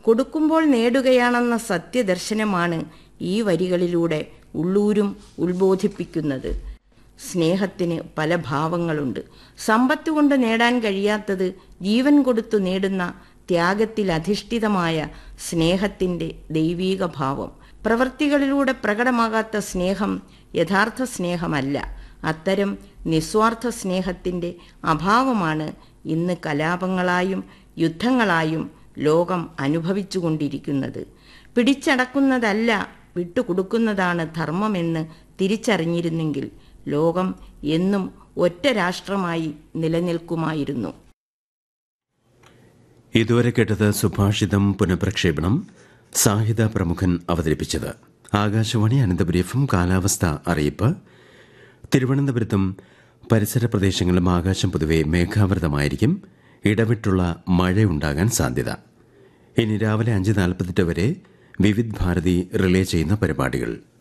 കൊടുക്കുമ്പോൾ നേടുകയാണെന്ന സത്യദർശനമാണ് ഈ വരികളിലൂടെ ഉള്ളൂരും ഉത്ബോധിപ്പിക്കുന്നത് സ്നേഹത്തിന് പല ഭാവങ്ങളുണ്ട് സമ്പത്ത് കൊണ്ട് നേടാൻ കഴിയാത്തത് ജീവൻ കൊടുത്തു നേടുന്ന ത്യാഗത്തിൽ അധിഷ്ഠിതമായ സ്നേഹത്തിൻ്റെ ദൈവീക ഭാവം പ്രവൃത്തികളിലൂടെ പ്രകടമാകാത്ത സ്നേഹം യഥാർത്ഥ സ്നേഹമല്ല അത്തരം നിസ്വാർത്ഥ സ്നേഹത്തിൻ്റെ അഭാവമാണ് ഇന്ന് കലാപങ്ങളായും യുദ്ധങ്ങളായും ലോകം അനുഭവിച്ചുകൊണ്ടിരിക്കുന്നത് പിടിച്ചടക്കുന്നതല്ല വിട്ടുകൊടുക്കുന്നതാണ് ധർമ്മമെന്ന് തിരിച്ചറിഞ്ഞിരുന്നെങ്കിൽ ലോകം എന്നും ഒറ്റ രാഷ്ട്രമായി നിലനിൽക്കുമായിരുന്നു ഇതുവരെ കേട്ടത് സുഭാഷിതം പുനഃപ്രക്ഷേപണം സാഹിത പ്രമുഖൻ അവതരിപ്പിച്ചത് ആകാശവാണി അനന്തപുരി എഫും കാലാവസ്ഥ അറിയിപ്പ് തിരുവനന്തപുരത്തും പരിസര പ്രദേശങ്ങളിലും ആകാശം പൊതുവെ മേഘാവൃതമായിരിക്കും ഇടവിട്ടുള്ള മഴയുണ്ടാകാൻ സാധ്യത ഇനി രാവിലെ അഞ്ച് നാൽപ്പത്തെട്ട് വരെ വിവിധ് ഭാരതി റിലേ ചെയ്യുന്ന പരിപാടികൾ